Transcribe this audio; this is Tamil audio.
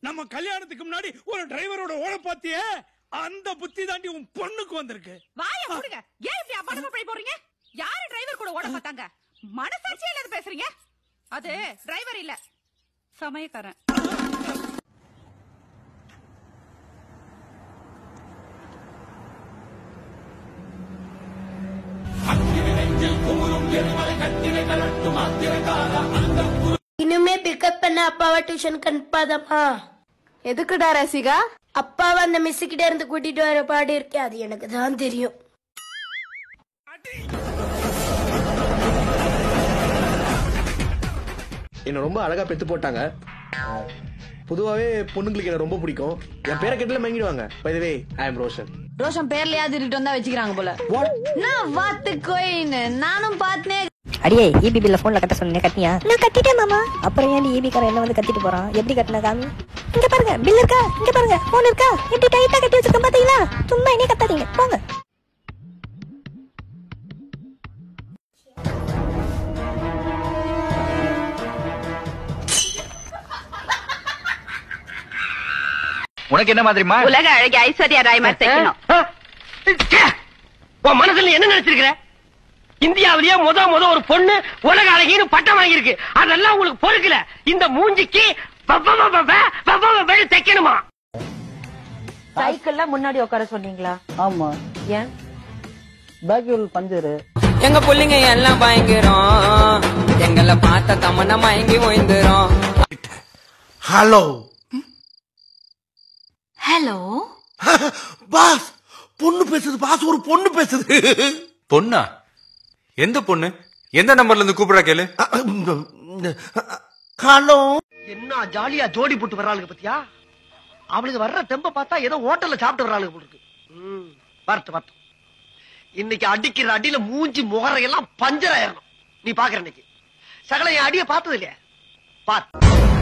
நம்ம கல்யாணத்துக்கு முன்னாடி ஒரு டிரைவரோட ஓட பாத்தியே அந்த புத்தி தாண்டி உன் பொண்ணுக்கு வந்திருக்கு வாய மூடுங்க ஏன் இப்படி அபாண்டமா பழி போடுறீங்க யாரு டிரைவர் கூட ஓட பார்த்தாங்க மனசாட்சியே இல்லாத பேசுறீங்க அது டிரைவர் இல்ல சமயக்காரன் இனிமே பிக்கப் பண்ண அப்பாவை டியூஷனுக்கு அனுப்பாதம்மா எதுக்குடா ரசிகா அப்பாவை அந்த மிஸ் கிட்ட இருந்து கூட்டிட்டு வர பாடி இருக்கே அது எனக்கு தான் தெரியும் என்ன ரொம்ப அழகா பெத்து போட்டாங்க பொதுவாவே பொண்ணுங்களுக்கு என்ன ரொம்ப பிடிக்கும் என் பேரை கேட்டல மயங்கிடுவாங்க by way I am Roshan Roshan பேர்லயா திருட்டு வந்தா வச்சுக்கிறாங்க போல நான் வாத்து கோயின்னு நானும் பார்த்தேன் அடியே ஈபி பில்ல போன்ல கட்ட சொன்னீங்க கட்டியா நான் கட்டிட்டேன் மாமா அப்புறம் ஏன் ஈபி காரன் என்ன வந்து கட்டிட்டு போறான் எப்படி கட்டின காமி இங்க பாருங்க பில் இருக்கா இங்க பாருங்க போன் இருக்கா எப்படி டைட்டா கட்டி வச்சிருக்க பாத்தீங்களா சும்மா என்ன கத்தாதீங்க போங்க உனக்கு என்ன மாதிரிமா உலக அழகி ஐஸ்வர்யா ராய் மாதிரி தைக்கணும் உன் மனசுல என்ன நினைச்சிருக்கிற இந்தியாவிலேயே முத முத ஒரு பொண்ணு உலக அழகின்னு பட்டம் வாங்கியிருக்கு அதெல்லாம் உங்களுக்கு பொறுக்கல இந்த மூஞ்சிக்கு பப்ப பப்ப ப, பப்ப பப்பன்னு தைக்கணுமா சைக்கிள்ல முன்னாடி உட்கார சொன்னீங்களா ஆமா ஏன் பேக்யூல் பஞ்சரு எங்க புள்ளைங்க எல்லாம் பயங்கரம் எங்களை பார்த்த தமன்னா மயங்கி ஓய்ந்துரும் ஹலோ ஹலோ பாஸ் பொண்ணு பேசுது பாஸ் ஒரு பொண்ணு பேசுது பொண்ணா எந்த பொண்ணு எந்த நம்பர்ல இருந்து கூப்பிடா கேளு ஹலோ என்ன ஜாலியா ஜோடி போட்டு வர்றாளுங்க பத்தியா அவளுக்கு வர்ற தெம்ப பார்த்தா ஏதோ ஹோட்டல்ல சாப்பிட்டு வர்றாளுங்க போல இருக்கு ம், வரட்டும் வரட்டும் இன்னைக்கு அடிக்கிற அடியில மூஞ்சி முகரையெல்லாம் பஞ்சர் ஆயிரணும் நீ பாக்குற இன்னைக்கு சகல என் அடிய பார்த்தது இல்லையா பார்